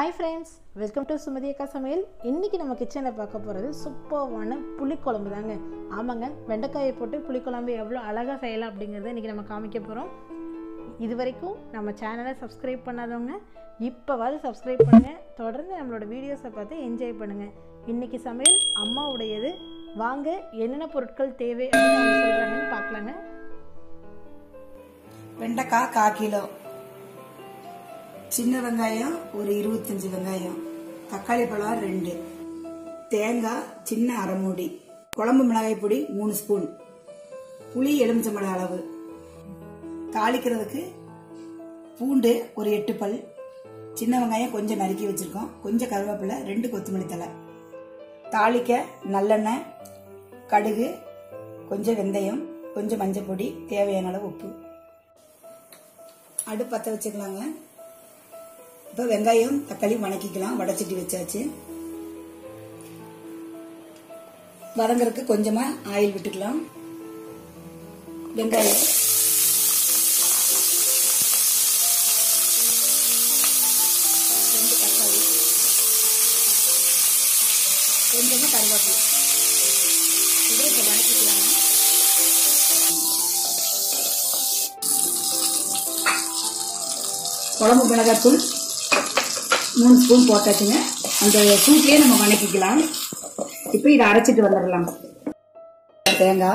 hi friends welcome to Sumathi அக்கா சமையல் இன்றைக்கி நம்ம கிச்சனில் பார்க்க போகிறது சூப்பர்வான புளிக்குழம்பு தாங்க ஆமாங்க வெண்டைக்காயை போட்டு புளிக்குழம்பு எவ்வளோ அழகாக செய்யலாம் அப்படிங்கிறத இன்றைக்கி நம்ம காமிக்க போகிறோம் இது வரைக்கும் நம்ம சேனலை சப்ஸ்கிரைப் பண்ணாதவங்க இப்போவாது சப்ஸ்கிரைப் பண்ணுங்கள் தொடர்ந்து நம்மளோட வீடியோஸை பார்த்து என்ஜாய் பண்ணுங்கள் இன்றைக்கி சமையல் அம்மாவுடையது வாங்க என்னென்ன பொருட்கள் தேவை அப்படின்னு அவங்க சொல்கிறாங்கன்னு பார்க்கலாங்க வெண்டைக்காய் கா கிலோ சின்ன வெங்காயம் ஒரு இருபத்தஞ்சு வெங்காயம் தக்காளி பழம் ரெண்டு தேங்காய் சின்ன அரை மூடி குழம்பு மிளகாய் பொடி மூணு ஸ்பூன் புளி எலுமிச்சம்பழம் அளவு தாளிக்கிறதுக்கு பூண்டு ஒரு எட்டு பல் சின்ன வெங்காயம் கொஞ்சம் நறுக்கி வச்சிருக்கோம் கொஞ்சம் கருவேப்பிலை ரெண்டு கொத்தமல்லி தலை தாளிக்க நல்லெண்ணெய் கடுகு கொஞ்சம் வெந்தயம் கொஞ்சம் மஞ்சள் பொடி தேவையான அளவு உப்பு அடுப்பு பற்ற வச்சுக்கலாங்க இப்போ வெங்காயம் தக்காளி வணக்கிக்கலாம் வடச்சட்டி வச்சாச்சு வதங்கறதுக்கு கொஞ்சமா ஆயில் விட்டுக்கலாம் வெங்காயம் ரெண்டு தக்காளி கொஞ்சமா கருவேப்பிலை இதை இப்போ வணக்கிக்கலாங்க குழம்பு மிளகாத்தூள் மூணு ஸ்பூன் போட்டாச்சுங்க அந்த சூட்லேயே நம்ம வணக்கிக்கலாம் இப்போ இதை அரைச்சிட்டு வந்துடலாம் தேங்காய்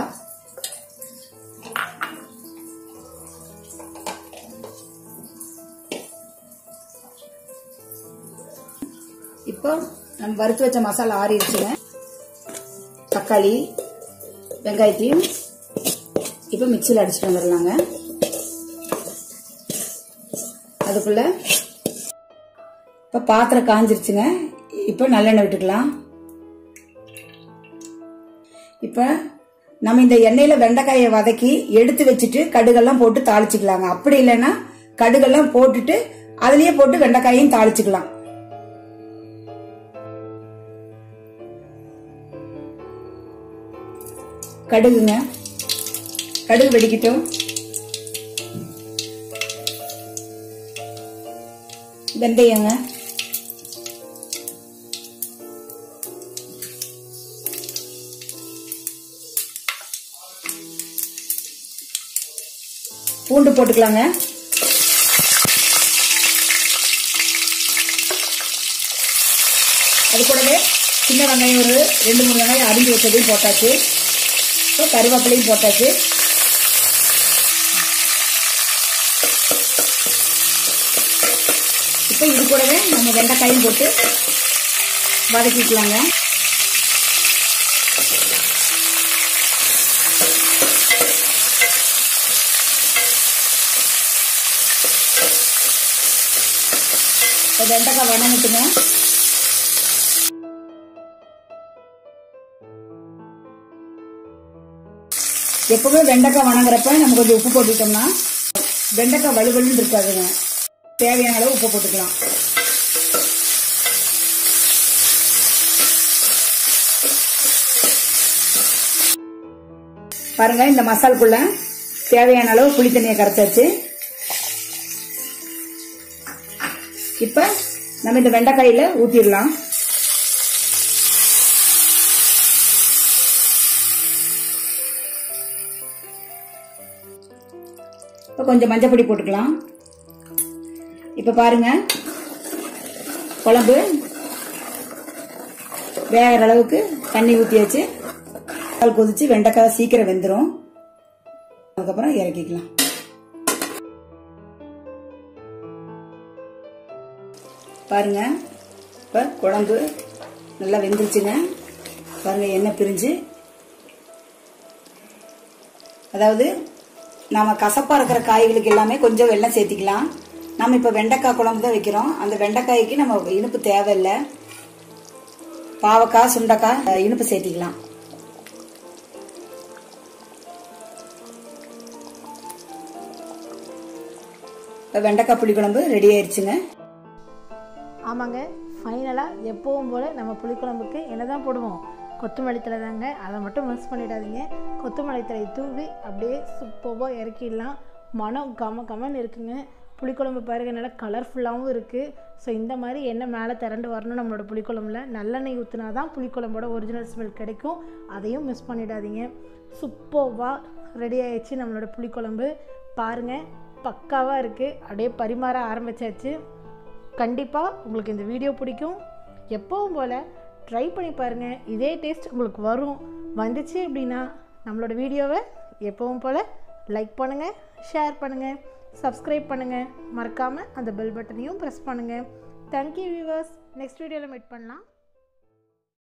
இப்போ நம்ம வறுத்து வச்ச மசாலா ஆறிடுச்சுங்க தக்காளி வெங்காயத்தையும் இப்போ மிக்சியில் அடிச்சுட்டு வந்துடலாங்க அதுக்குள்ள இப்ப பாத்திரம் காஞ்சிருச்சுங்க இப்ப நல்லெண்ணெய் விட்டுக்கலாம் இப்ப நம்ம இந்த எண்ணெயில வெண்டைக்காயை வதக்கி எடுத்து வச்சுட்டு கடுகெல்லாம் போட்டு தாளிச்சுக்கலாங்க அப்படி இல்லைன்னா கடுகெல்லாம் போட்டுட்டு அதுலயே போட்டு வெண்டைக்காயையும் தாளிச்சுக்கலாம் கடுகுங்க கடுகு வெடிக்கட்டும் வெந்தயங்க பூண்டு போட்டுக்கலாங்க அது கூடவே சின்ன வெங்காயம் ஒரு ரெண்டு மூணு வெங்காயம் அரிஞ்சு வச்சதையும் போட்டாச்சு இப்போ கருவேப்பிலையும் போட்டாச்சு இப்போ இது கூடவே நம்ம வெண்டைக்காயும் போட்டு வதக்கிக்கலாங்க இப்போ வெண்டைக்காய் வணங்கட்டுங்க எப்பவுமே வெண்டைக்காய் வணங்குறப்ப நம்ம கொஞ்சம் உப்பு போட்டுட்டோம்னா வெண்டைக்காய் வலுவலுன்னு இருக்காதுங்க தேவையான அளவு உப்பு போட்டுக்கலாம் பாருங்க இந்த மசாலுக்குள்ள தேவையான அளவு புளி தண்ணியை கரைச்சாச்சு இப்ப நம்ம இந்த வெண்டைக்காயில ஊத்திடலாம் இப்ப கொஞ்சம் மஞ்சள் பொடி போட்டுக்கலாம் இப்ப பாருங்க குழம்பு வேகிற அளவுக்கு தண்ணி ஊற்றியாச்சு பால் கொதிச்சு வெண்டைக்காய் சீக்கிரம் வெந்துடும் அதுக்கப்புறம் இறக்கிக்கலாம் பாருங்க இப்ப குழம்பு நல்லா வெந்துருச்சுங்க பாருங்க எண்ணெய் பிரிஞ்சு அதாவது நாம கசப்பா இருக்கிற காய்களுக்கு எல்லாமே கொஞ்சம் வெள்ளம் சேர்த்திக்கலாம் நம்ம இப்ப வெண்டைக்காய் குழம்பு தான் வைக்கிறோம் அந்த வெண்டைக்காய்க்கு நம்ம இனிப்பு தேவையில்லை பாவக்காய் சுண்டைக்காய் இனிப்பு சேர்த்திக்கலாம் இப்போ வெண்டைக்காய் புளிக்குழம்பு ரெடி ஆயிடுச்சுங்க ஆமாங்க ஃபைனலாக எப்பவும் போல் நம்ம புளிக்குழம்புக்கு என்ன தான் போடுவோம் கொத்தமல்லி தழை தாங்க அதை மட்டும் மிஸ் பண்ணிடாதீங்க கொத்தமல்லி தழை தூவி அப்படியே சூப்பராக இறக்கிடலாம் மனம் கம கமன்னு இருக்குங்க புளிக்குழம்பு பாருங்க நல்லா கலர்ஃபுல்லாகவும் இருக்குது ஸோ இந்த மாதிரி எண்ணெய் மேலே திரண்டு வரணும் நம்மளோட புளிக்குழம்புல நல்லெண்ணெய் ஊற்றினா தான் புளிக்குழம்போட ஒரிஜினல் ஸ்மெல் கிடைக்கும் அதையும் மிஸ் பண்ணிடாதீங்க சூப்பர்வாக ரெடி ஆயிடுச்சு நம்மளோட புளிக்குழம்பு பாருங்கள் பக்காவாக இருக்குது அப்படியே பரிமாற ஆரம்பிச்சாச்சு கண்டிப்பாக உங்களுக்கு இந்த வீடியோ பிடிக்கும் எப்பவும் போல் ட்ரை பண்ணி பாருங்கள் இதே டேஸ்ட் உங்களுக்கு வரும் வந்துச்சு அப்படின்னா நம்மளோட வீடியோவை எப்பவும் போல் லைக் பண்ணுங்கள் ஷேர் பண்ணுங்கள் சப்ஸ்கிரைப் பண்ணுங்கள் மறக்காமல் அந்த பெல் பட்டனையும் ப்ரெஸ் பண்ணுங்கள் தேங்க்யூ வியூவர்ஸ் நெக்ஸ்ட் வீடியோவில் மீட் பண்ணலாம்